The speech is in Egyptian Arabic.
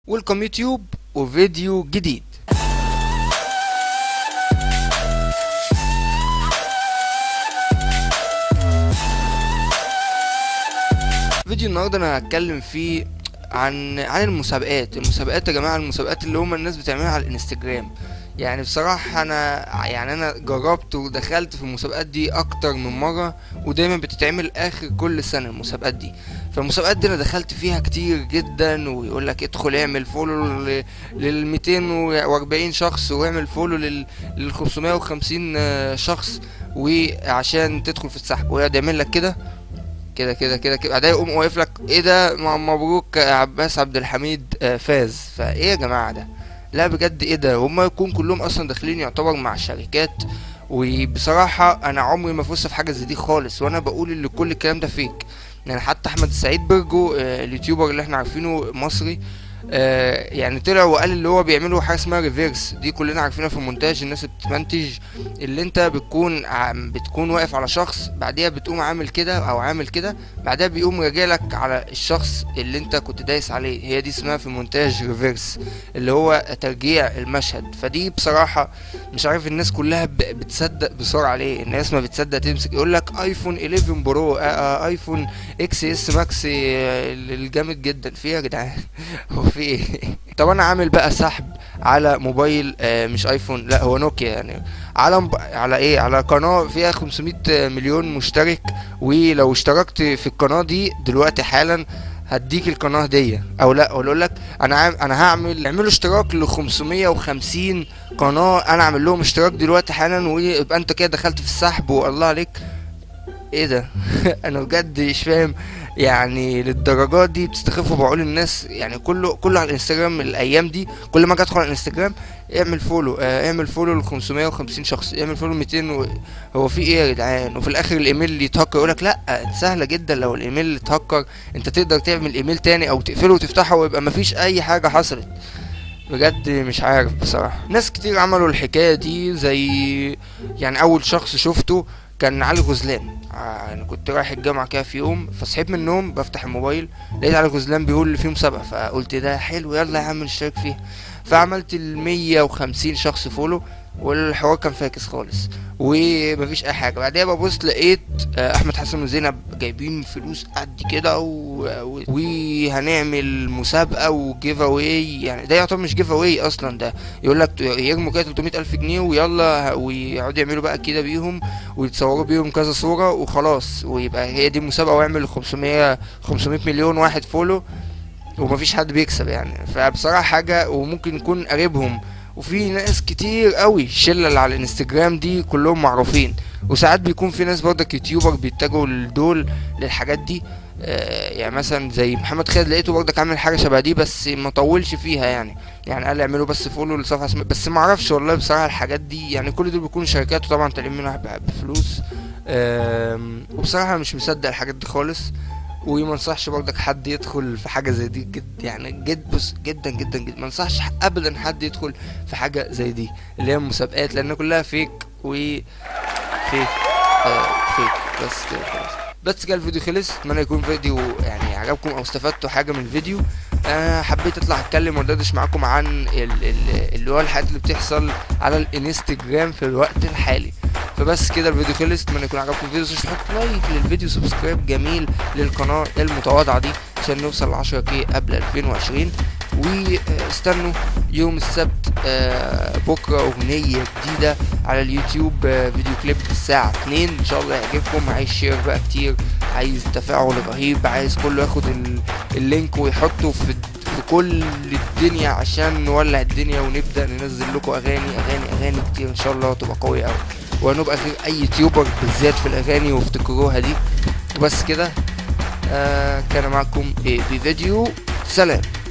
ويلكم يوتيوب وفيديو جديد فيديو النهارده انا هتكلم فيه عن عن المسابقات المسابقات يا جماعه المسابقات اللي هم الناس بتعملها على الانستجرام يعني بصراحة أنا يعني أنا جربت ودخلت في المسابقات دي أكتر من مرة ودايما بتتعمل آخر كل سنة المسابقات دي فالمسابقات دي أنا دخلت فيها كتير جدا ويقول لك ادخل اعمل فولو لل 240 شخص واعمل فولو لل لل 550 شخص وعشان تدخل في السحب ويقعد يعمل لك كده كده كده كده كده بعدها يقوم واقف لك ايه ده مبروك عباس عبد الحميد فاز فايه يا جماعه ده لا بجد ايه ده هما يكون كلهم اصلا داخلين يعتبر مع شركات وبصراحة انا عمري ما فزت في حاجة زي دي خالص وانا بقول ان كل الكلام ده فيك يعني حتى احمد سعيد برجو آه اليوتيوبر اللي احنا عارفينه مصري آه يعني طلع وقال اللي هو بيعملوا حاجه اسمها ريفيرس دي كلنا عارفينها في المونتاج الناس اللي بتمنتج اللي انت بتكون بتكون واقف على شخص بعديها بتقوم عامل كده او عامل كده بعدها بيقوم راجع لك على الشخص اللي انت كنت دايس عليه هي دي اسمها في المونتاج ريفيرس اللي هو ترجيع المشهد فدي بصراحه مش عارف الناس كلها بتصدق بسرعه ليه الناس ما بتصدق تمسك يقول لك ايفون 11 برو آه ايفون اكس اس ماكس الجامد جدا فيه يا جدعان هو في ايه طب انا عامل بقى سحب على موبايل آه مش ايفون لا هو نوكيا يعني على مب... على ايه على قناه فيها 500 مليون مشترك ولو اشتركت في القناه دي دلوقتي حالا هديك القناه هديه او لا اقول لك انا عام انا هعمل اعملوا اشتراك ل 550 قناه انا اعمل لهم اشتراك دلوقتي حالا ويبقى انت كده دخلت في السحب والله عليك ايه ده انا بجد مش فاهم يعني للدرجات دي بتستخفوا بعقول الناس يعني كله كله على الانستجرام الايام دي كل ما اجي ادخل على الانستجرام اعمل فولو اه اعمل فولو ل 550 شخص اعمل فولو 200 و... هو في ايه يا جدعان وفي الاخر الايميل اللي يتهكر يقولك لا سهله جدا لو الايميل اللي اتهكر انت تقدر تعمل ايميل تاني او تقفله وتفتحه ويبقى مفيش اي حاجه حصلت بجد مش عارف بصراحه ناس كتير عملوا الحكايه دي زي يعني اول شخص شفته كان علي غزلان انا كنت رايح الجامعه كده في يوم فصحيت من النوم بفتح الموبايل لقيت علي غزلان بيقول لي في مسابقه فقلت ده حلو يلا يا عم نشترك فيها فعملت ال 150 شخص فولو والحوار كان فاكس خالص ومفيش اي حاجه بعدها ببص لقيت احمد حسن وزينب جايبين فلوس قد كده و... وهنعمل مسابقه وجيف اواي يعني ده يعتبر مش جيف اواي اصلا ده يقول لك يرموا كده 300 الف جنيه ويلا ويقعدوا يعملوا بقى كده بيهم ويتصوروا بيهم كذا صوره وخلاص ويبقى هي دي المسابقه ويعمل 500 500 مليون واحد فولو ومفيش حد بيكسب يعني فبصراحه حاجه وممكن يكون قريبهم وفي ناس كتير قوي الشله اللي على الانستجرام دي كلهم معروفين وساعات بيكون في ناس برضك يوتيوبر بيتجهوا لدول للحاجات دي آه يعني مثلا زي محمد خالد لقيته برضك عامل حاجه شبه دي بس ما طولش فيها يعني يعني قال اعملوا بس فولو لصفحه اسمها بس ما اعرفش والله بصراحه الحاجات دي يعني كل دول بيكونوا شركات وطبعا طالعين منها بفلوس آه وبصراحه مش مصدق الحاجات دي خالص وما انصحش برضك حد يدخل في حاجه زي دي جد يعني جد بص جدا جدا جدا ما انصحش ابدا حد يدخل في حاجه زي دي اللي هي المسابقات لان كلها فيك و فيك آه فيك بس كده خلاص بس كده الفيديو خلص اتمنى يكون فيديو يعني عجبكم او استفدتوا حاجه من الفيديو انا حبيت اطلع اتكلم وادردش معاكم عن اللي هو الحاجات اللي بتحصل على الانستجرام في الوقت الحالي فبس كده الفيديو خلص اتمنى يكون عجبكم الفيديو مش تحط لايك للفيديو سبسكرايب جميل للقناه المتواضعه دي عشان نوصل ل 10 كي قبل 2020 واستنوا يوم السبت بكره اغنيه جديده على اليوتيوب فيديو كليب الساعه 2 ان شاء الله يعجبكم عايز شير بقى كتير عايز تفاعل رهيب عايز كله ياخد اللينك ويحطه في في كل الدنيا عشان نولع الدنيا ونبدا ننزل لكم اغاني اغاني اغاني كتير ان شاء الله وتبقى قويه قوي وهنبقى غير اي يوتيوبر بالذات في الاغاني وافتكروها دي وبس كده آه كان معكم بفيديو سلام